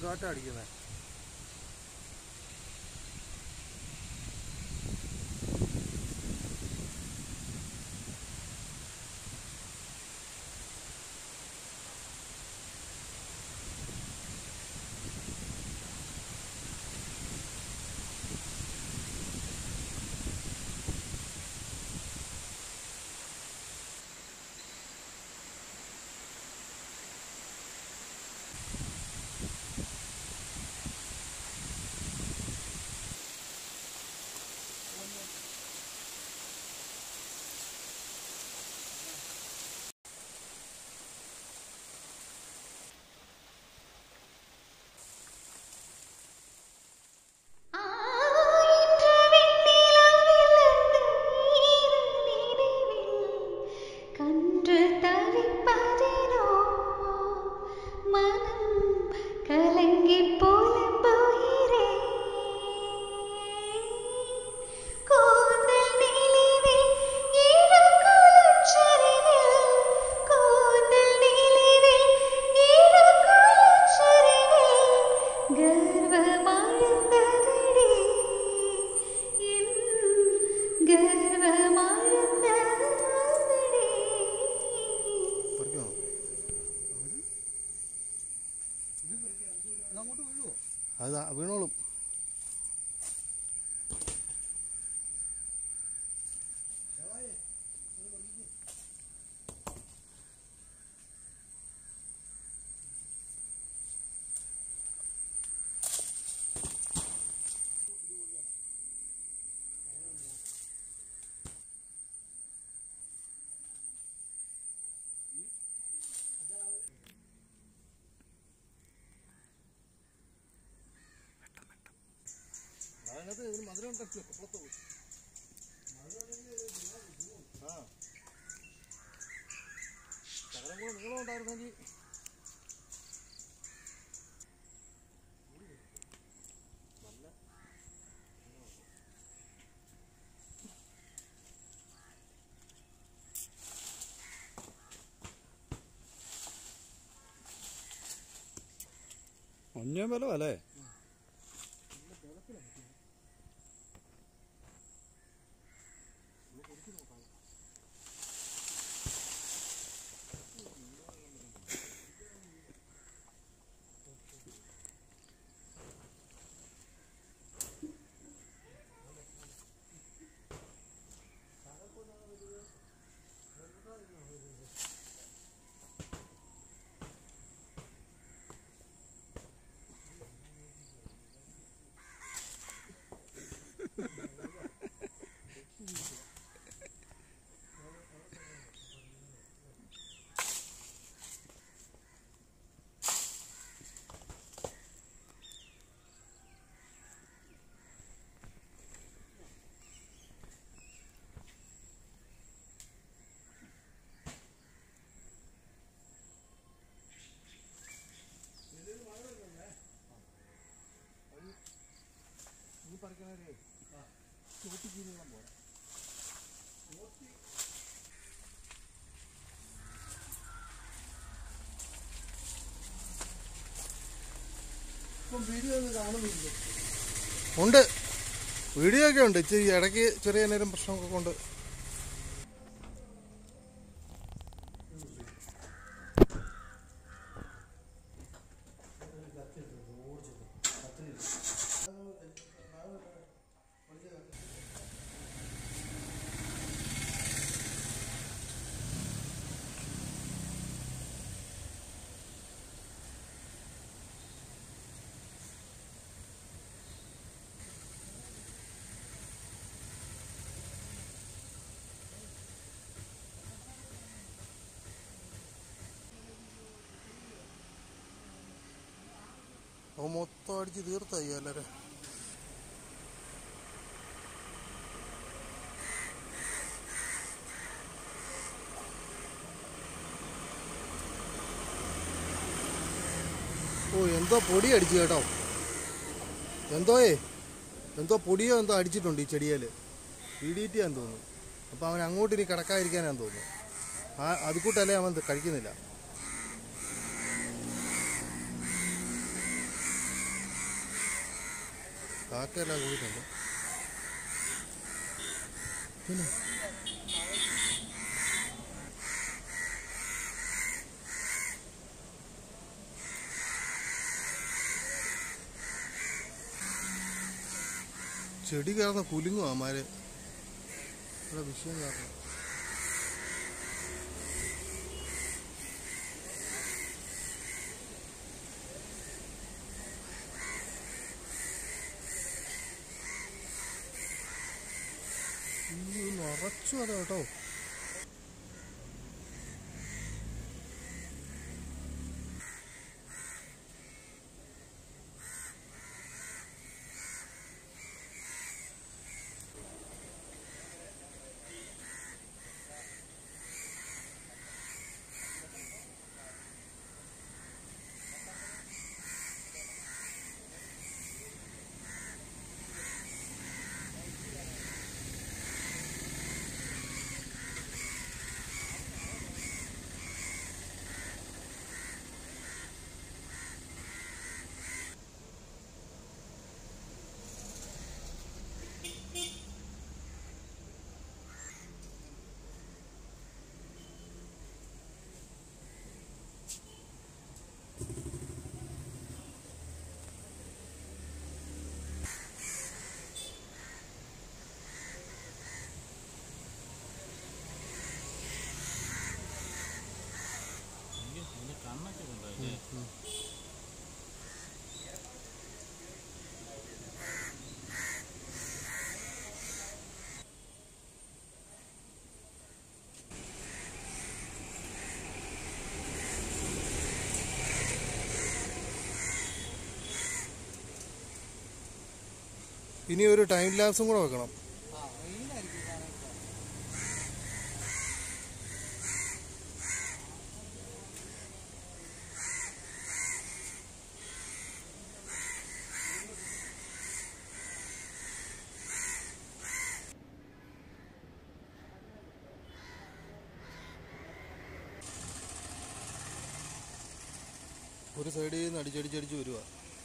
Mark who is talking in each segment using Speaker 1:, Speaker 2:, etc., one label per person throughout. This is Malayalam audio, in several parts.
Speaker 1: ചൂടുകാറ്റാ അടിക്കുന്നത്
Speaker 2: ആയിற்று வெண்ணிலவிலிருந்து ஈரநிலவில் கன்று தவிப்பதினோ மனம் கலங்கிப் புலம்புகிறேன். கூந்தல் நிலவில் இளங்குளிர்ச்சரிவில், கூந்தல் நிலவில் இளங்குளிர்ச்சரிவில் கர்வமாழ்ந்ததடி என் கர்வமாழ்ந்ததடி
Speaker 1: പറിക്കണോ അത് ആ- വീണോളും അതിനകത്ത് ഇതിന് മധുരം ഉണ്ടല്ലോ കുളത്തുള്ളൂ ആ ശകലം കൂടെ നീളം ഉണ്ടായിരുന്നെങ്കിൽ
Speaker 3: ഒന്നേ ബലം അല്ലേ
Speaker 1: ഈ പറിക്കണേ ചോട്ടി കീഴിളം പോരാ ഇപ്പം വീഡിയോ ഒന്നും കാണുന്നില്ല ഉണ്ട് വീഡിയോ ഒക്കെ ഉണ്ട് ഇച്ചിരി ഇടയ്ക്ക് ചെറിയ നേരം പ്രശ്നമൊക്കെ കൊണ്ട് അവൻ മൊത്തം അടിച്ച് തീർത്തായി എല്ലാവരും ഓ എന്തോ പൊടി അടിച്ചു കേട്ടോ എന്തോയേ എന്തോ പൊടിയോ എന്തോ അടിച്ചിട്ടുണ്ട് ഈ ചെടിയിൽ പി ഡി ടി ആന്ന് തോന്നുന്നു അപ്പോൾ അവൻ അങ്ങോട്ട് ഇനി കിടക്കാതിരിക്കാനാന്ന് തോന്നുന്നു ആ അത് കൂട്ടല്ലേ അവൻ കഴിക്കുന്നില്ല കാക്കയെല്ലാം പോയിട്ടുണ്ട് പിന്നെ ചെടി കയറുന്ന കുലുങ്ങും അമാര് ഇവിടെ വിഷയം കാരണം നിറച്ചു അതാ കേട്ടോ
Speaker 3: കണ്ണൊക്കെ ഉണ്ടായില്ലേ
Speaker 1: ഇനി ഒരു ടൈം ലാപ്സും കൂടെ വെക്കണം ഒരു സൈഡിൽ നിന്ന് അടിച്ചടിച്ചടിച്ച് വരുവാ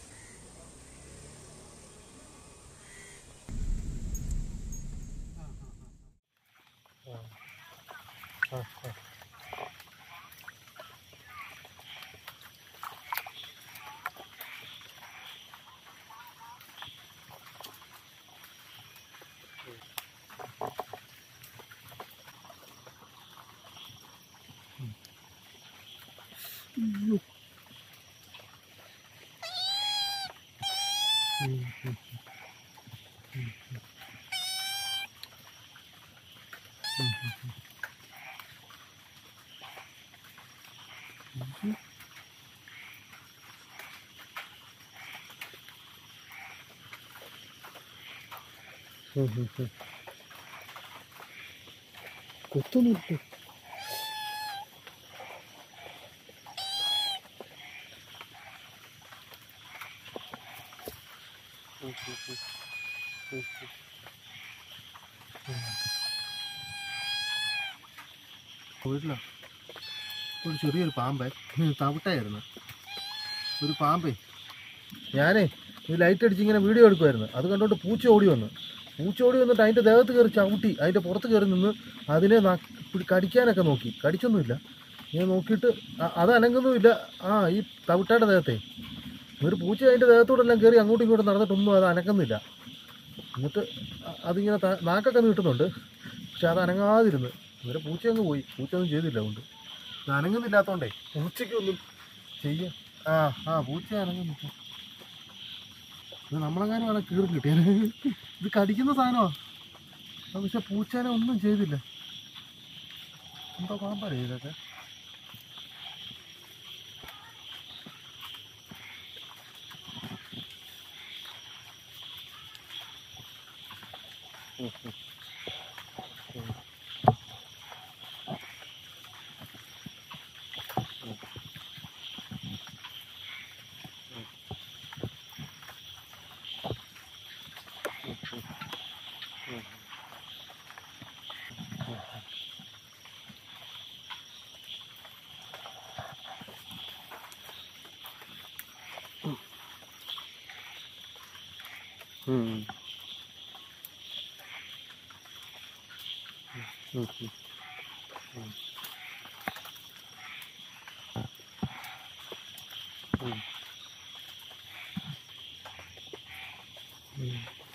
Speaker 1: കൊത്തുന്നുണ്ട് വീട്ടിലോ ഒരു ചെറിയൊരു പാമ്പേ തവിട്ടായിരുന്നു ഒരു പാമ്പേ ഞാനേ ഈ ലൈറ്റ് അടിച്ച് ഇങ്ങനെ വീഡിയോ എടുക്കുമായിരുന്നു അത് കണ്ടോണ്ട് പൂച്ച ഓടി വന്നു പൂച്ച ഓടി വന്നിട്ട് അതിൻ്റെ ദേഹത്ത് കയറി ചവിട്ടി അതിൻ്റെ പുറത്ത് കയറി നിന്ന് അതിനെ ന- പിടി- കടിക്കാനൊക്കെ നോക്കി കടിച്ചൊന്നുമില്ല ഞാൻ നോക്കിയിട്ട് അ- അത് അനങ്ങുന്നുമില്ല ആ ഈ തവിട്ടയുടെ ദേഹത്തെ ഒരു പൂച്ച അതിൻ്റെ ദേഹത്തോടെ എല്ലാം കയറി അങ്ങോട്ടും ഇങ്ങോട്ടും നടന്നിട്ടൊന്നും അത് അനക്കുന്നില്ല എന്നിട്ട് അ- അതിങ്ങനെ ത- നാക്കൊക്കെ നീട്ടുന്നുണ്ട് പക്ഷെ അത് അനങ്ങാതിരുന്ന് ഇവരെ പൂച്ച അങ്ങ് പോയി പൂച്ച ഒന്നും ചെയ്തില്ല അതുകൊണ്ട് ഇത് അനങ്ങുന്നില്ലാത്തോണ്ടേ പൂച്ചയ്ക്കൊന്നും ചെയ്യാം ആ ആ പൂച്ച അനങ്ങുന്നില്ല ഇത് നമ്മളെങ്ങാനും ആണ് കീറി കിട്ടിയത് ഇത് കടിക്കുന്ന സാധനമാ അത് പക്ഷെ പൂച്ചേനെ ഒന്നും ചെയ്തില്ല എന്തോ പാമ്പറേ ഇതൊക്കെ ഉം. ഉം, ഉം. ഉം. ഉം.